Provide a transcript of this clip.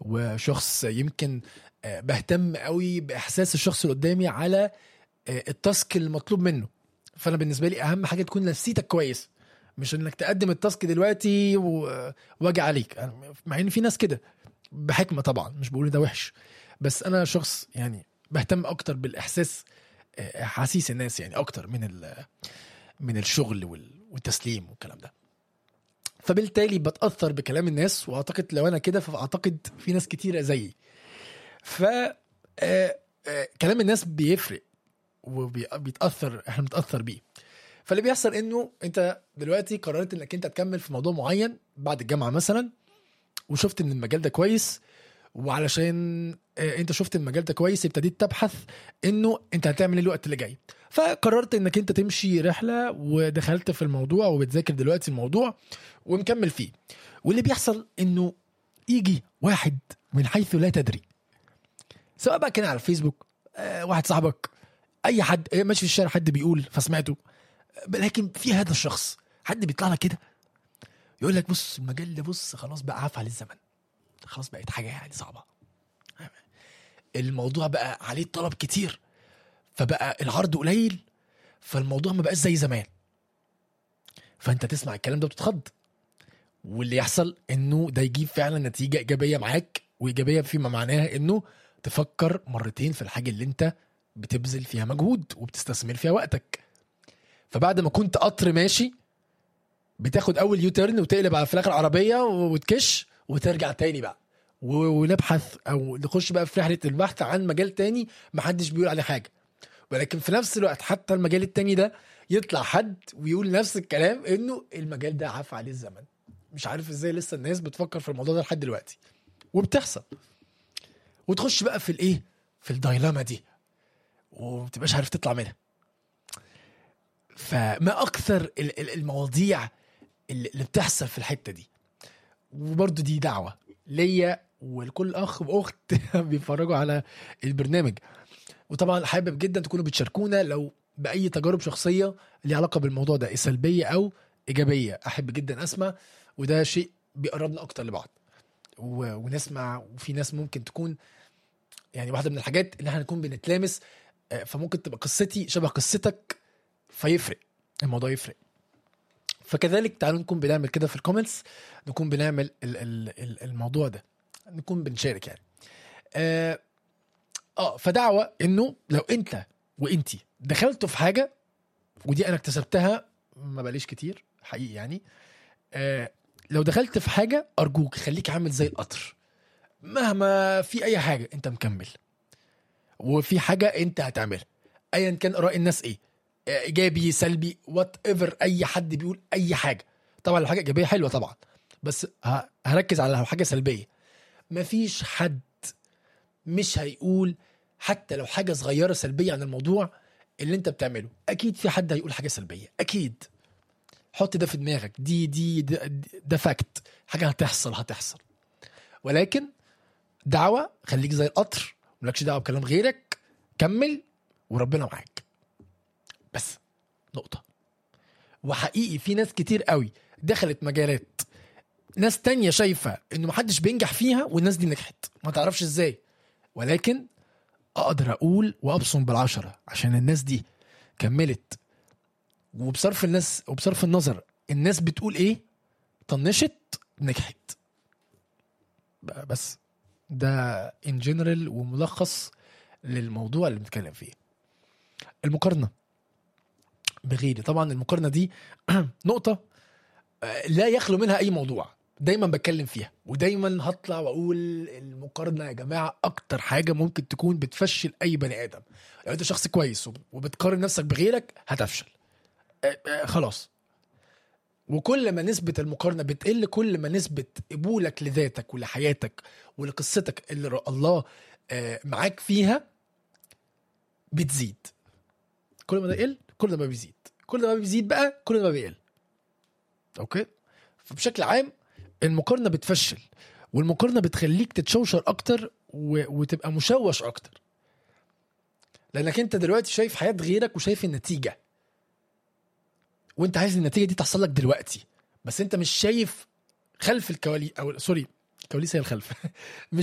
وشخص يمكن آه، بهتم قوي باحساس الشخص اللي قدامي على آه، التاسك المطلوب منه فانا بالنسبه لي اهم حاجه تكون نفسيتك كويس مش انك تقدم التاسك دلوقتي و- واجي عليك أنا- مع ان في ناس كده بحكمه طبعا مش بقول ده وحش بس انا شخص يعني بهتم اكتر بالاحساس آه، احاسيس الناس يعني اكتر من ال- من الشغل وال- والتسليم والكلام ده فبالتالي بتاثر بكلام الناس واعتقد لو انا كده فاعتقد في ناس كتيره زيي ف آه، آه، كلام الناس بيفرق وبيتاثر احنا بنتاثر بيه فاللي بيحصل انه انت دلوقتي قررت انك انت تكمل في موضوع معين بعد الجامعه مثلا وشفت ان المجال ده كويس وعلشان آه، انت شفت المجال ده كويس ابتديت تبحث انه انت هتعمل ايه الوقت اللي جاي فقررت انك انت تمشي رحله ودخلت في الموضوع وبتذاكر دلوقتي الموضوع ومكمل فيه واللي بيحصل انه يجي واحد من حيث لا تدري سواء بقى كان على الفيسبوك آه، واحد صاحبك اي حد آه، ماشي في الشارع حد بيقول فسمعته آه، لكن في هذا الشخص حد بيطلع لك كده يقول لك بص المجال ده بص خلاص بقى عفى عليه الزمن خلاص بقت حاجه يعني صعبه الموضوع بقى عليه طلب كتير فبقى العرض قليل فالموضوع ما بقاش زي زمان فانت تسمع الكلام ده وتتخض واللي يحصل انه ده يجيب فعلا نتيجه ايجابيه معاك وايجابيه فيما معناها انه تفكر مرتين في الحاجه اللي انت بتبذل فيها مجهود وبتستثمر فيها وقتك فبعد ما كنت قطر ماشي بتاخد اول يو تيرن وتقلب على في الاخر عربيه وتكش وترجع تاني بقى و- ونبحث او نخش بقى في رحله البحث عن مجال تاني محدش بيقول عليه حاجه ولكن في نفس الوقت حتى المجال التاني ده يطلع حد ويقول نفس الكلام انه المجال ده عفى عليه الزمن مش عارف ازاي لسه الناس بتفكر في الموضوع ده لحد دلوقتي وبتحصل وتخش بقى في الايه في الدايلاما دي ومتبقاش عارف تطلع منها فما اكثر ال- ال- المواضيع اللي اللي بتحصل في الحته دي وبرضه دي دعوه ليا ولكل اخ واخت بيتفرجوا على البرنامج وطبعا حابب جدا تكونوا بتشاركونا لو باي تجارب شخصيه ليها علاقه بالموضوع ده سلبيه او ايجابيه احب جدا اسمع وده شيء بيقربنا اكتر لبعض و... ونسمع وفي ناس ممكن تكون يعني واحده من الحاجات ان احنا نكون بنتلامس آه، فممكن تبقى قصتي شبه قصتك فيفرق الموضوع يفرق فكذلك تعالوا نكون بنعمل كده في الكومنتس نكون بنعمل ال ال ال الموضوع ده نكون بنشارك يعني اه, آه فدعوة انه لو انت وانتي دخلتوا في حاجة ودي انا اكتسبتها ما بقاليش كتير حقيقي يعني آه لو دخلت في حاجة ارجوك خليك عامل زي القطر مهما في اي حاجة انت مكمل وفي حاجة انت هتعملها ايا كان اراء الناس ايه آه، ايجابي سلبي وات ايفر اي حد بيقول اي حاجه طبعا لو حاجه ايجابيه حلوه طبعا بس ه- هركز على لو حاجه سلبيه مفيش حد مش هيقول حتى لو حاجه صغيره سلبيه عن الموضوع اللي انت بتعمله اكيد في حد هيقول حاجه سلبيه اكيد حط ده في دماغك دي دي ده, ده فاكت حاجه هتحصل هتحصل ولكن دعوه خليك زي القطر مالكش دعوه بكلام غيرك كمل وربنا معاك بس نقطة وحقيقي في ناس كتير قوي دخلت مجالات ناس تانية شايفة انه محدش بينجح فيها والناس دي نجحت ما تعرفش ازاي ولكن اقدر اقول وابصم بالعشرة عشان الناس دي كملت وبصرف الناس وبصرف النظر الناس بتقول ايه طنشت نجحت ب- بس ده ان جنرال وملخص للموضوع اللي بنتكلم فيه المقارنه بغيري طبعا المقارنه دي نقطه آه، لا يخلو منها اي موضوع دايما بتكلم فيها ودايما هطلع واقول المقارنه يا جماعه اكتر حاجه ممكن تكون بتفشل اي بني ادم لو انت شخص كويس وب- وبتقارن نفسك بغيرك هتفشل آه، آه، خلاص وكل ما نسبة المقارنة بتقل كل ما نسبة قبولك لذاتك ولحياتك ولقصتك اللي ر- الله آه، معاك فيها بتزيد كل ما ده يقل كل ما بيزيد كل ما بيزيد بقى كل ما بيقل اوكي فبشكل عام المقارنه بتفشل والمقارنه بتخليك تتشوشر اكتر و... وتبقى مشوش اكتر لانك انت دلوقتي شايف حياه غيرك وشايف النتيجه وانت عايز النتيجه دي تحصل لك دلوقتي بس انت مش شايف خلف الكواليس او سوري الكواليس هي الخلف مش